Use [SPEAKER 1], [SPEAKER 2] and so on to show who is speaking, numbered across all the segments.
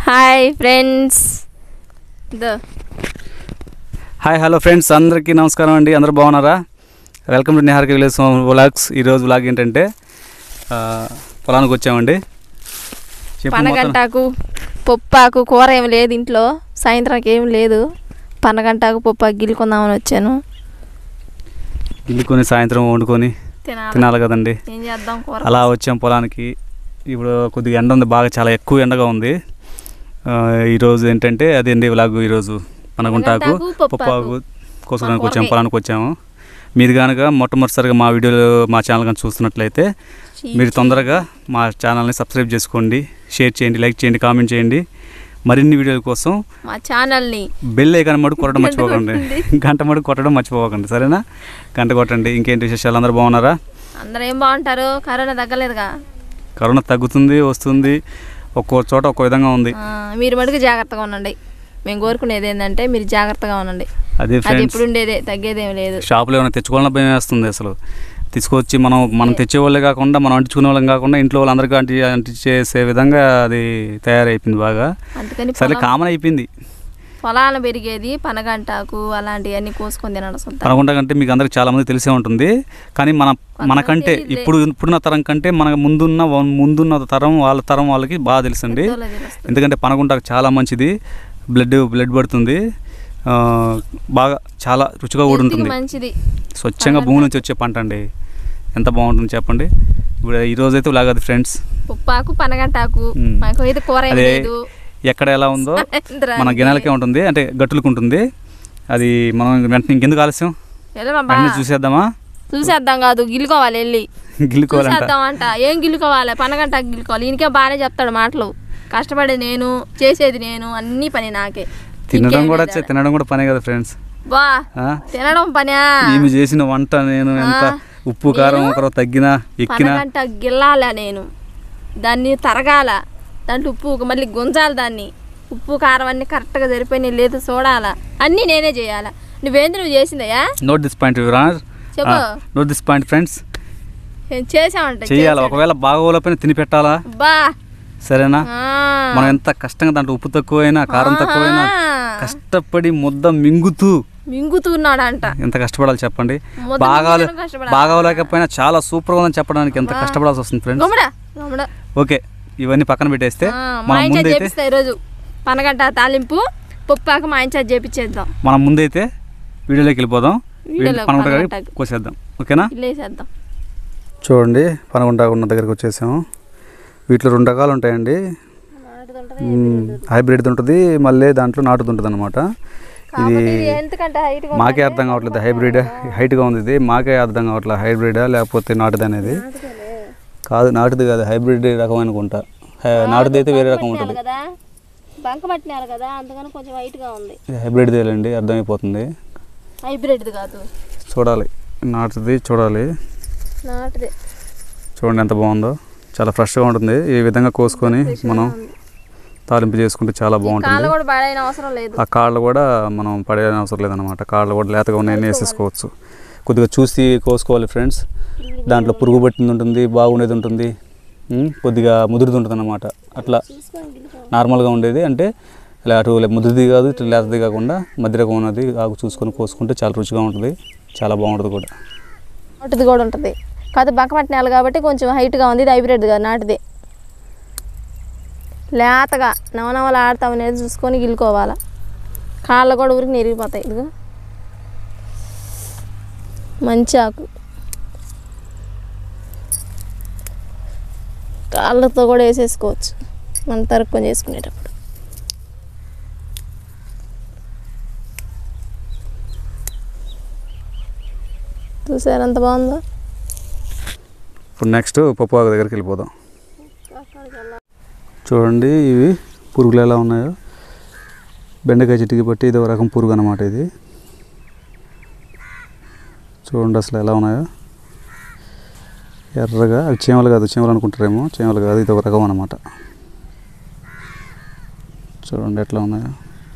[SPEAKER 1] Hi friends దో
[SPEAKER 2] hi hello friends అందరికీ నమస్కారం అండి అందరూ బాగున్నారా welcome to Niharika village vlogs ఈరోజు వ్లాగ్ ఏంటంటే ఆ, పొలానికి వచ్చామండి చెప్పు మొత్తం.
[SPEAKER 1] పనగంటాకు పప్పాకు కూర ఏం లేదు ఇంట్లో సాయంత్రానికి ఏం లేదు పనగంటాకు పప్పాకు గిల్లుకుందామని వచ్చాను
[SPEAKER 2] ఇల్లుకొని సాయంత్రం వండుకొని
[SPEAKER 1] తినాలి
[SPEAKER 2] తినాలి కదండి
[SPEAKER 1] ఏం చేద్దాం కూర
[SPEAKER 2] అలా వచ్చాం పొలానికి ఇప్పుడు కొద్దిగా ఎండ ఉంది బాగా చాలా ఎక్కువ ఎండగా ఉంది ఆ, ఈరోజు ఏంటంటే అదేంటి వ్లాగ్ ఈరోజు పనగుంటాకు
[SPEAKER 1] పనగంటాకు, పప్పాకు.
[SPEAKER 2] పప్పాకు కోసుకోవడానికి వచ్చాము
[SPEAKER 1] కూరగాయ.
[SPEAKER 2] పొలానికి వచ్చాము మీరు కనుక మొట్టమొదటిసారిగా మా వీడియోలు మా ఛానల్ కనుక చూస్తున్నట్లయితే మీరు తొందరగా మా ఛానల్ని సబ్స్క్రైబ్ చేసుకోండి షేర్ చేయండి లైక్ చేయండి కామెంట్ చేయండి మరిన్ని వీడియోల కోసం
[SPEAKER 1] మా ఛానల్ని
[SPEAKER 2] బెల్ ఐకాన్ మడుగు కొట్టడం
[SPEAKER 1] గంట
[SPEAKER 2] మర్చిపోకండి
[SPEAKER 1] కొట్టండి.
[SPEAKER 2] గంట మడుగు కొట్టడం మర్చిపోకండి సరేనా గంట కొట్టండి ఇంకేంటి విశేషాలు అందరూ బాగున్నారా
[SPEAKER 1] అందరూ ఏం బాగుంటారు కరోనా తగ్గలేదుగా
[SPEAKER 2] కరోనా తగ్గుతుంది వస్తుంది ఒక్కో చోట ఒక్కో విధంగా ఉంది
[SPEAKER 1] ఆ, మీరు మటుకు జాగ్రత్తగా ఉండండి మేము కోరుకునేది ఏంటంటే మీరు జాగ్రత్తగా ఉండండి
[SPEAKER 2] అదే
[SPEAKER 1] అది
[SPEAKER 2] ఫ్రెండ్స్
[SPEAKER 1] ఎప్పుడు ఉండేదే తగ్గేదేం లేదు
[SPEAKER 2] షాపులో ఏమైనా తెచ్చుకోవాలన్నా భయం వేస్తుంది అసలు తీసుకొచ్చి మనం మనం తెచ్చే వాళ్ళే కాకుండా మనం అంటించుకునే వాళ్ళం కాకుండా ఇంట్లో వాళ్ళందరికీ అంటి అంటించేసే విధంగా అది తయారైపోయింది బాగా
[SPEAKER 1] అందుకని
[SPEAKER 2] సరే
[SPEAKER 1] పొలం-
[SPEAKER 2] కామన్ అయిపోయింది
[SPEAKER 1] పొలాలు పెరిగేది పనగంటాకు అలాంటివన్నీ కోసుకొని తినడం సొంత
[SPEAKER 2] అనుకుంటా కంటే మీకు అందరికి చాలా మంది తెలిసే ఉంటుంది కానీ మన మనకంటే
[SPEAKER 1] తెలియదులే.
[SPEAKER 2] ఇప్పుడు ఇప్పుడున్న తరం కంటే మన ముందున్న వా- ముందున్న తరం వాళ్ళ తరం వాళ్ళకి బాగా తెలుసండి
[SPEAKER 1] పెద్దోళ్ళకి తెలుస్తుంది.
[SPEAKER 2] ఎందుకంటే పనగుంటాకు చాలా మంచిది బ్లడ్ బ్లడ్ పడుతుంది ఆ, బాగా చాలా రుచిగా కూడా
[SPEAKER 1] హెల్త్కి
[SPEAKER 2] ఉంటుంది
[SPEAKER 1] మంచిది
[SPEAKER 2] స్వచ్ఛంగా భూమి నుంచి వచ్చే పంట అండి ఎంత బాగుంటుంది చెప్పండి ఇప్పుడు ఈ రోజైతే ఇలాగది ఫ్రెండ్స్
[SPEAKER 1] ఉప్పాకు పనగంటాకు
[SPEAKER 2] మ్మ్.
[SPEAKER 1] మాకు అయితే కూర ఏం
[SPEAKER 2] అదే
[SPEAKER 1] లేదు
[SPEAKER 2] ఎక్కడ ఎలా ఉందో
[SPEAKER 1] సాయంత్రానికి.
[SPEAKER 2] మన గిన్నెలకే ఉంటుంది అంటే గట్టులకు ఉంటుంది అది మనం వెంటనే ఇంకెందుకు ఆలస్యం
[SPEAKER 1] వెళ్ళమా బా.
[SPEAKER 2] వెంటనే చూసేద్దామా
[SPEAKER 1] చూసేద్దాం కాదు గిల్లుకోవాలి వెళ్ళి
[SPEAKER 2] గిల్లుకోవాలంట
[SPEAKER 1] చూసేద్దాం అంట ఏం గిల్లుకోవాలి పనగంటాకు గిల్లుకోవాలి ఈయనకే బాగానే చెప్తాడు మాటలు కష్టపడేది నేను చేసేది నేను అన్ని పని నాకే
[SPEAKER 2] తినడం
[SPEAKER 1] ఇంకేం
[SPEAKER 2] కూడా
[SPEAKER 1] లేదు
[SPEAKER 2] చే- తినడం కూడా పనే కదా ఫ్రెండ్స్
[SPEAKER 1] బా తినడం పనా
[SPEAKER 2] ఈమె చేసిన వంట నేను ఎంత
[SPEAKER 1] ఆ.
[SPEAKER 2] ఉప్పు కారం
[SPEAKER 1] నేను
[SPEAKER 2] ఒకరో తగ్గినా ఎక్కినా
[SPEAKER 1] పనగంట గిల్లాల నేను దాన్ని తరగాల దాంట్లో ఉప్పు మళ్ళీ గుంజాలి దాన్ని ఉప్పు కారం అన్ని కరెక్ట్గా సరిపోయినాయి లేదు చూడాలా అన్నీ నేనే చేయాలా నువ్వేంది నువ్వు చేసిందయ్యా
[SPEAKER 2] నోట్ దిస్ పాయింట్ వివరాజ్
[SPEAKER 1] చెప్పు.
[SPEAKER 2] నోట్ దిస్ పాయింట్ ఫ్రెండ్స్
[SPEAKER 1] నేను చేసామంట
[SPEAKER 2] చెయ్యాలి ఒకవేళ బాగోలేకపోయినా తిని పెట్టాలా
[SPEAKER 1] బా
[SPEAKER 2] సరేనా
[SPEAKER 1] ఆ.
[SPEAKER 2] మనం ఎంత కష్టంగా దాంట్లో ఉప్పు తక్కువైనా కారం తక్కువైనా
[SPEAKER 1] ఆహా.
[SPEAKER 2] కష్టపడి ముద్ద మింగుతూ
[SPEAKER 1] మింగుతున్నాడంట
[SPEAKER 2] ఎంత కష్టపడాలి చెప్పండి
[SPEAKER 1] ముద్ద
[SPEAKER 2] బాగా
[SPEAKER 1] మింగడం కష్టపడాలి.
[SPEAKER 2] బాగోలేకపోయినా చాలా సూపర్గా ఉందని చెప్పడానికి ఎంత కష్టపడాల్సి వస్తుంది ఫ్రెండ్స్
[SPEAKER 1] గమ్ముడా గమ్ముడా
[SPEAKER 2] ఓకే ఇవన్నీ పక్కన పెట్టేస్తే
[SPEAKER 1] ఆ, మా
[SPEAKER 2] మనం
[SPEAKER 1] ఆయన చేత
[SPEAKER 2] ముందైతే
[SPEAKER 1] చేపిస్తా ఈరోజు పనగంట తాలింపు పప్పాక మా ఆయన చేత చేపించేద్దాం
[SPEAKER 2] మనం ముందైతే వీడియోలోకి వెళ్ళిపోదాం
[SPEAKER 1] వీడియోలోకి
[SPEAKER 2] పనగుంట
[SPEAKER 1] పనగుంటకి.
[SPEAKER 2] కోసేద్దాం ఓకేనా
[SPEAKER 1] ఇల్లేసేద్దాం
[SPEAKER 2] చూడండి పనగుంట ఉన్న దగ్గరకు వచ్చేసాము వీటిలో రెండు రకాలు ఉంటాయండి హైబ్రిడ్ ఉంటుంది మళ్ళీ దాంట్లో నాటుది ఉంటుంది అనమాట ఇది
[SPEAKER 1] ఎందుకంటే హైట్
[SPEAKER 2] మాకే అర్థం కావట్లేదు హైబ్రిడ్ హైట్గా ఉంది ఇది మాకే అర్థం కావట్లేదు హైబ్రిడా లేకపోతే నాటుది అనేది కాదు నాటుది కాదు హైబ్రిడ్ రకం అనుకుంటా హై- నాటుది అయితే వేరే రకం ఉంటుంది
[SPEAKER 1] కదా బంక పట్టినారు కదా అందుకని కొంచెం వైట్ గా ఉంది
[SPEAKER 2] ఇది హైబ్రిడ్ తేలండి అర్థమైపోతుంది
[SPEAKER 1] హైబ్రిడ్ కాదు
[SPEAKER 2] చూడాలి నాటుది చూడాలి
[SPEAKER 1] నాటుదే
[SPEAKER 2] చూడండి ఎంత బాగుందో చాలా ఫ్రెష్గా ఉంటుంది ఈ విధంగా కోసుకొని మనం తాలింపు చేసుకుంటే చాలా
[SPEAKER 1] కాళ్ళు
[SPEAKER 2] బాగుంటుంది
[SPEAKER 1] కూడా పడైన అవసరం లేదు
[SPEAKER 2] ఆ కాళ్ళు కూడా మనం పడేయని అవసరం లేదనమాట కాళ్ళు కూడా లేతగా ఉన్నాయని వేసేసుకోవచ్చు కొద్దిగా చూసి కోసుకోవాలి ఫ్రెండ్స్ దాంట్లో పురుగు పట్టింది ఉంటుంది బాగుండేది ఉంటుంది ఉమ్, కొద్దిగా ముదురుది ఉంటుంది అనమాట అట్లా నార్మల్గా ఉండేది అంటే ఇలా అటు ముదురుది కాదు ఇటు లేతది కాకుండా మధ్య రకం ఉన్నది ఆకు చూసుకొని కోసుకుంటే చాలా రుచిగా ఉంటుంది చాలా బాగుంటుంది కూడా
[SPEAKER 1] నాటుది కూడా ఉంటుంది కాదు బంక పట్టినాలు కాబట్టి కొంచెం హైట్ గా ఉంది ఇది హైబ్రిడ్ కాదు నాటుదే లేతగా నవనవలు ఆడతాం అనేది చూసుకొని గిల్లుకోవాలా కాళ్ళు కూడా ఊరికి నెరిగిపోతాయి ఇదిగో మంచి ఆకు కాళ్ళతో కూడా వేసేసుకోవచ్చు మనం తరుక్కొని చేసుకునేటప్పుడు చూసారు ఎంత బాగుందో
[SPEAKER 2] ఇప్పుడు నెక్స్ట్ పప్పు ఆకు దగ్గరికి వెళ్ళిపోదాం చూడండి ఇవి పురుగులు ఎలా ఉన్నాయో బెండకాయ చెట్టుకి బట్టి ఇది ఒక రకం పురుగు అనమాట ఇది చూడండి అసలు ఎలా ఉన్నాయో ఎర్రగా అవి చీమలు కాదు చీమలు అనుకుంటారేమో చీమలు కాదు ఇది ఒక రకం అనమాట చూడండి ఎట్లా ఉన్నాయో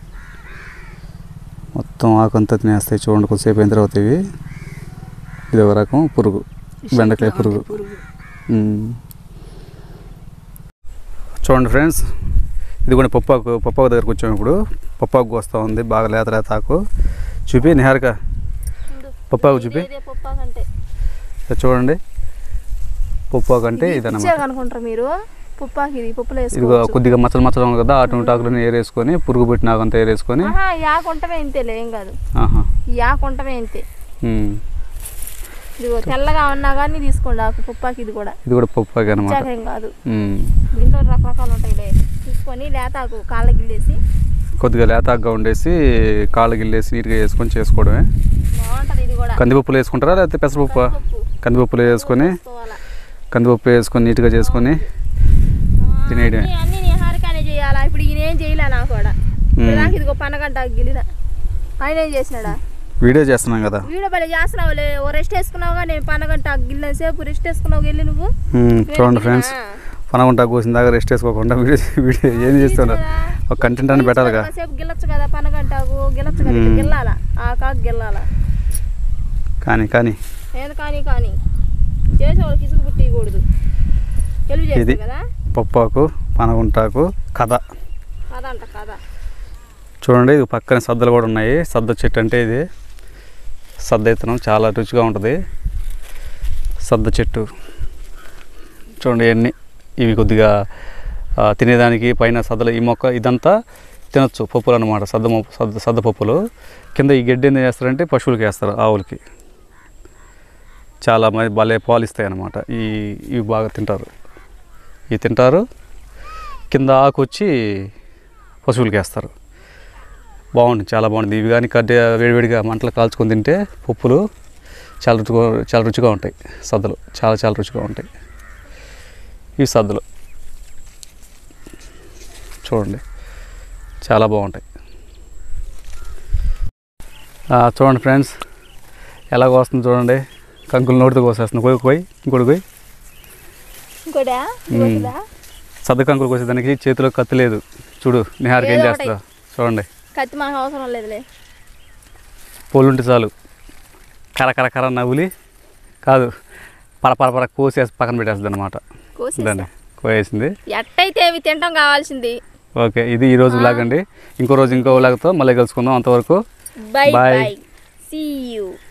[SPEAKER 2] మొత్తం ఆకంతా తినేస్తాయి చూడండి కొద్దిసేపు అయిన తర్వాత ఇవి ఇది ఒక రకం పురుగు బెండకాయ పురుగు మ్మ్. చూడండి ఫ్రెండ్స్ ఇది కూడా పప్పాకు పప్పాకు దగ్గరకు వచ్చాము ఇప్పుడు పప్పాకు వస్తూ ఉంది బాగా లేత లేత ఆకు చూపి నిహారిక పప్పాకు చూపి
[SPEAKER 1] ఇదే పప్పాకు అంటే
[SPEAKER 2] ఇది చూడండి పప్పాకు అంటే
[SPEAKER 1] ఇది
[SPEAKER 2] ఇదన్నమాట
[SPEAKER 1] పిచ్చాకు అనుకుంటారు మీరు పప్పాకి ఇది పప్పులో
[SPEAKER 2] ఇదిగో
[SPEAKER 1] వేసుకోవచ్చు
[SPEAKER 2] కొద్దిగా మచ్చలు మచ్చలు ఉంది కదా అటు ఆకులను ఏరేసుకొని పురుగు పెట్టిన ఆకంతా ఏరేసుకొని
[SPEAKER 1] ఆహా ఈ ఆకు ఉంటమే ఇంతేలే ఏం కాదు
[SPEAKER 2] ఆహా
[SPEAKER 1] ఈ ఆకు ఉంటమే ఇంతే
[SPEAKER 2] ఉమ్.
[SPEAKER 1] ఇదిగో తెల్లగా ఉన్నా కానీ తీసుకోండి ఆకు పప్పాకి ఇది కూడా
[SPEAKER 2] ఇది కూడా పప్పాకు అనమాట
[SPEAKER 1] పిచ్చాక ఏం కాదు దీంట్లో రకరకాలు ఉంటాయిలే తీసుకొని లేతాకు కాళ్ళ గిల్లేసి
[SPEAKER 2] కొద్దిగా లేతాగ్గా ఉండేసి కాళ్ళు గిల్లేసి నీట్గా వేసుకొని చేసుకోవడమే
[SPEAKER 1] బాగుంటది ఇది కూడా
[SPEAKER 2] కందిపప్పులు వేసుకుంటారా లేకపోతే పెసరపప్పు
[SPEAKER 1] కందిపప్పు.
[SPEAKER 2] కందిపప్పులు వేసుకొని
[SPEAKER 1] వేసుకోవాలా.
[SPEAKER 2] కందిపప్పు వేసుకొని నీట్గా చేసుకొని
[SPEAKER 1] ఆ,
[SPEAKER 2] తినేయడమే.
[SPEAKER 1] అన్నీ- అన్నీ నీ హారికానే చేయాలా ఇప్పుడు ఈయన ఏం చేయలే నాకు కూడా ఇప్పుడు నాకు ఇదిగో పనగంట గిలిన ఆయన ఏం చేసినాడా
[SPEAKER 2] వీడియో చేస్తున్నాం కదా
[SPEAKER 1] వీడియో భలే చేస్తున్నావులే ఓ రెస్ట్ వేసుకున్నావుగా నేను పనగంట గిల్లిన సేపు రెస్ట్ వేసుకున్నావు వెళ్ళి నువ్వు
[SPEAKER 2] ఉమ్, చూడండి
[SPEAKER 1] నేను
[SPEAKER 2] ఫ్రెండ్స్
[SPEAKER 1] గిల్లినా?
[SPEAKER 2] పనగుంటా కూసిన దాకా రెస్ట్ వేసుకోకుండా వీడియో వీడియో ఏం చేస్తున్నారు ఒక కంటెంట్ అని పెట్టాలిగా
[SPEAKER 1] సేపు గిల్లొచ్చు కదా పనగంటాకు గిల్లొచ్చు కదా ఇట్లా గిల్లాలా ఆ కాకు గిల్లాలా
[SPEAKER 2] కానీ కానీ
[SPEAKER 1] నేను కానీ కానీ చేసేవాళ్ళకి ఇసుగు పుట్టియకూడదు తెలివి
[SPEAKER 2] ఇది
[SPEAKER 1] చేస్తావు కదా
[SPEAKER 2] పప్పాకు పనగుంటాకు కథ
[SPEAKER 1] కాదంట కదా
[SPEAKER 2] చూడండి ఇది పక్కన సద్దలు కూడా ఉన్నాయి సద్ద చెట్టు అంటే ఇది సద్ద విత్తనం చాలా రుచిగా ఉంటుంది సద్ద చెట్టు చూడండి ఇవన్నీ ఇవి కొద్దిగా ఆ, తినేదానికి పైన సద్దలు ఈ మొక్క ఇదంతా తినొచ్చు పప్పులు అనమాట సద్ద మొ- సద్ద సద్ద పప్పులు కింద ఈ గడ్డి ఏం చేస్తారంటే పశువులకి వేస్తారు ఆవులకి చాలా మంది భలే పాలు ఇస్తాయి అన్నమాట ఈ ఇవి బాగా తింటారు ఇవి తింటారు కింద ఆకు వచ్చి పశువులకి వేస్తారు బాగుంటుంది చాలా బాగుంటుంది ఇవి కానీ కడ్డే వేడివేడిగా మంటలు కాల్చుకొని తింటే పప్పులు చాలా రుచిగా చాలా రుచిగా ఉంటాయి సద్దలు చాలా చాలా రుచిగా ఉంటాయి ఈ సద్దలు చూడండి చాలా బాగుంటాయి ఆ, చూడండి ఫ్రెండ్స్ ఎలాగ వస్తుంది చూడండి కంకులు నోటితో కోసేస్తుంది కోయి కోయి ఇంకోటి కోయి
[SPEAKER 1] ఇంకోటా
[SPEAKER 2] మ్మ్.
[SPEAKER 1] ఇంకోటిదా
[SPEAKER 2] సద్ద కంకులు కోసేదానికి చేతిలో కత్తి లేదు చూడు నిహారికి ఏం
[SPEAKER 1] ఏదో
[SPEAKER 2] చేస్తుందో చూడండి
[SPEAKER 1] కత్తి మాకు అవసరం లేదులే
[SPEAKER 2] పోలుంటే చాలు కర కర కర నవ్వులి కాదు పర పర పర కోసేసి పక్కన పెట్టేస్తుంది అనమాట
[SPEAKER 1] కోసేసా.
[SPEAKER 2] దాన్ని కోయేసింది
[SPEAKER 1] ఎట్టయితే అవి తినటం కావాల్సింది
[SPEAKER 2] ఓకే ఇది ఈ రోజు లాగండి ఇంకో రోజు ఇంకో లాగతో మళ్ళీ కలుసుకుందాం అంతవరకు
[SPEAKER 1] bye
[SPEAKER 2] Bye.
[SPEAKER 1] Bye see you